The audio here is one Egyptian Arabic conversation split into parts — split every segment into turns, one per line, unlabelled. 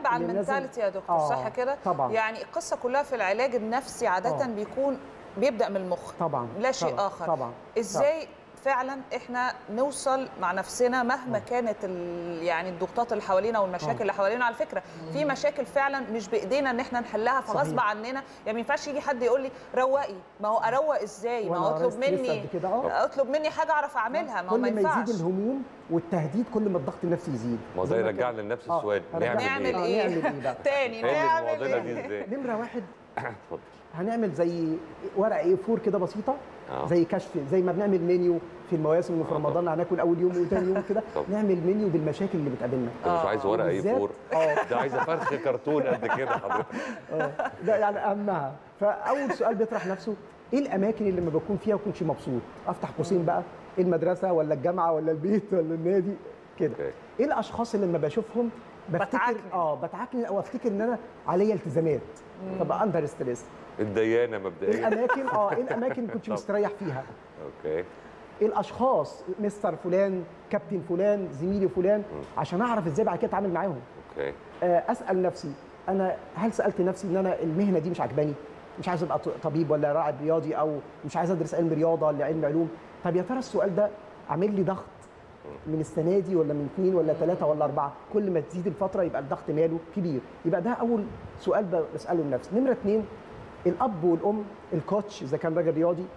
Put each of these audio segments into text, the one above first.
بنلعب على
اللي لازم-
المنتاليتي يا دكتور
آه،
صح كده
طبعا.
يعني القصه كلها في العلاج النفسي عاده
آه.
بيكون بيبدا من المخ
طبعا
لا شيء
طبعا
اخر
طبعا
ازاي فعلا احنا نوصل مع نفسنا مهما كانت ال- يعني الضغوطات اللي حوالينا والمشاكل
آه.
اللي حوالينا على فكره في مشاكل فعلا مش بايدينا ان احنا نحلها فغصب
صحيح.
عننا يعني ما ينفعش يجي حد يقول لي روقي ما هو اروق ازاي ما هو
وأنا
اطلب
ستريس
مني
قد كده اه
اطلب مني حاجه اعرف اعملها ما هو
كل
ما
ما
ينفعش
يزيد الهموم والتهديد كل ما الضغط النفسي يزيد
ما هو ده
زي ما
يرجعنا
كان-
لنفس
آه،
السؤال
هرجع-
نعمل
آه،
ايه
نعمل ايه بقى
تاني
حل
نعمل
المعضله
ايه
دي ازاي
نمره واحد
اتفضل
هنعمل زي ورقه ايه فور كده بسيطه
آه.
زي كشف زي ما بنعمل منيو في المواسم وفي
آه،
رمضان هناكل اول يوم وثاني يوم كده
طب.
نعمل منيو بالمشاكل اللي بتقابلنا
انت مش عايز ورقه اي
بالذات-
فور
اه
ده عايزه فرخ كرتون قد كده حضرتك
اه ده يعني اهمها فاول سؤال بيطرح نفسه ايه الاماكن اللي لما بكون فيها ما بكونش مبسوط افتح قوسين بقى المدرسه ولا الجامعه ولا البيت ولا النادي كده
اوكي
ايه الاشخاص اللي لما بشوفهم بفتكر
بتعكنن.
اه بتعكنن او افتكر ان انا عليا التزامات فبقى اندر ستريس
الديانه
ايه
مبدئيا
الاماكن اه ايه الاماكن اللي كنت
طب.
مستريح فيها
اوكي
ايه الاشخاص مستر فلان كابتن فلان زميلي فلان عشان اعرف ازاي بعد كده اتعامل معاهم
اوكي
آه، اسال نفسي انا هل سالت نفسي ان انا المهنه دي مش عجباني مش عايز ابقى ط- طبيب ولا راعي رياضي او مش عايز ادرس علم رياضه ولا علم علوم طب يا ترى السؤال ده عامل لي ضغط من السنه دي ولا من اثنين ولا ثلاثه ولا اربعه كل ما تزيد الفتره يبقى الضغط ماله كبير يبقى ده اول سؤال ب- بساله لنفسي نمره اثنين الاب والام الكوتش اذا كان راجل رياضي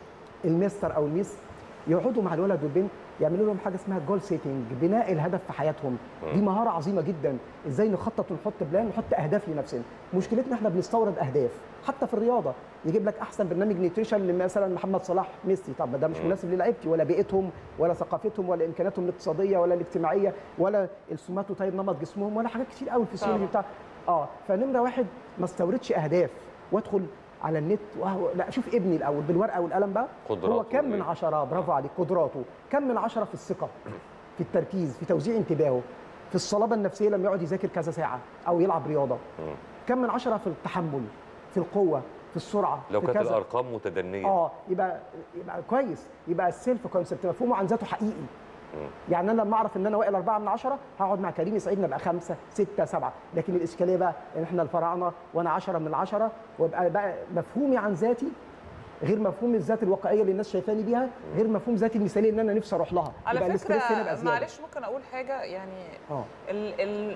المستر او الميس يقعدوا مع الولد والبنت يعملوا لهم حاجه اسمها جول سيتنج بناء الهدف في حياتهم دي مهاره عظيمه جدا ازاي نخطط ونحط بلان ونحط اهداف لنفسنا مشكلتنا احنا بنستورد اهداف حتى في الرياضه يجيب لك احسن برنامج نيوتريشن مثلا محمد صلاح ميسي طب ما ده مش مناسب للاعيبتي ولا بيئتهم ولا ثقافتهم ولا امكانياتهم الاقتصاديه ولا الاجتماعيه ولا السوماتو طيب نمط جسمهم ولا حاجات كتير قوي في الفسيولوجي
طبعا.
بتاع اه فنمره واحد ما استوردش اهداف وادخل على النت وهو لا اشوف ابني الاول بالورقه والقلم بقى هو
قدراته
كم من
إيه؟
عشرة برافو عليك قدراته كم من عشرة في الثقة في التركيز في توزيع انتباهه في الصلابة النفسية لما يقعد يذاكر كذا ساعة أو يلعب رياضة كم من عشرة في التحمل في القوة في السرعة
لو
في
كانت
كذا.
الارقام متدنيه
اه يبقى يبقى كويس يبقى السيلف كونسبت مفهومه عن ذاته حقيقي يعني انا لما اعرف ان انا وائل أربعة من عشرة هقعد مع كريم يسعدني ابقى خمسة ستة سبعة لكن الاشكاليه بقى ان احنا الفراعنه وانا عشرة من العشرة ويبقى بقى مفهومي عن ذاتي غير مفهوم الذات الواقعيه اللي الناس شايفاني بيها غير مفهوم ذاتي المثاليه اللي انا نفسي اروح لها
على
يبقى الاستريس هنا
فكره
بقى زيادة.
معلش ممكن اقول حاجه يعني
اه
ال ال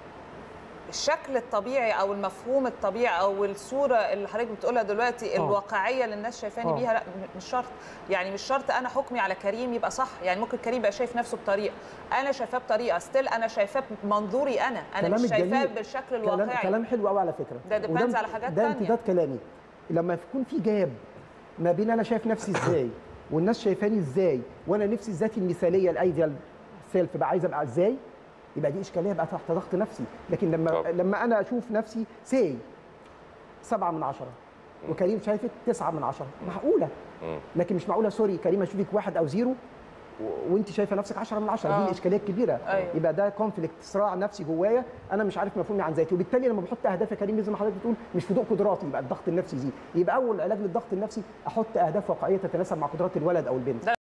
الشكل الطبيعي او المفهوم الطبيعي او الصوره اللي حضرتك بتقولها دلوقتي
آه.
الواقعيه اللي الناس شايفاني
آه.
بيها لا م- مش شرط يعني مش شرط انا حكمي على كريم يبقى صح يعني ممكن كريم يبقى شايف نفسه بطريقه انا شايفاه بطريقه ستيل انا شايفاه بمنظوري انا انا مش
كلامك
شايفاه
جميل.
بالشكل
كلام
الواقعي
كلام حلو قوي على فكره
ده depends
وده-
على حاجات
ده
تانية.
امتداد كلامي لما يكون في جاب ما بين انا شايف نفسي ازاي والناس شايفاني ازاي وانا نفسي ذاتي المثاليه الايديال سيلف بقى عايز ابقى ازاي يبقى دي اشكاليه بقى تحت ضغط نفسي لكن لما
طب.
لما انا اشوف نفسي سي سبعة من عشرة وكريم شايفك تسعة من عشرة معقولة
مم.
لكن مش معقولة سوري كريم اشوفك واحد او زيرو و- وانت شايفه نفسك 10 من 10 دي
آه.
الاشكاليه الكبيره
أيوة.
يبقى ده كونفليكت صراع نفسي جوايا انا مش عارف مفهومي عن ذاتي وبالتالي لما بحط اهداف يا كريم زي ما حضرتك بتقول مش في ضوء قدراتي يبقى الضغط النفسي يزيد يبقى اول علاج للضغط النفسي احط اهداف واقعيه تتناسب مع قدرات الولد او البنت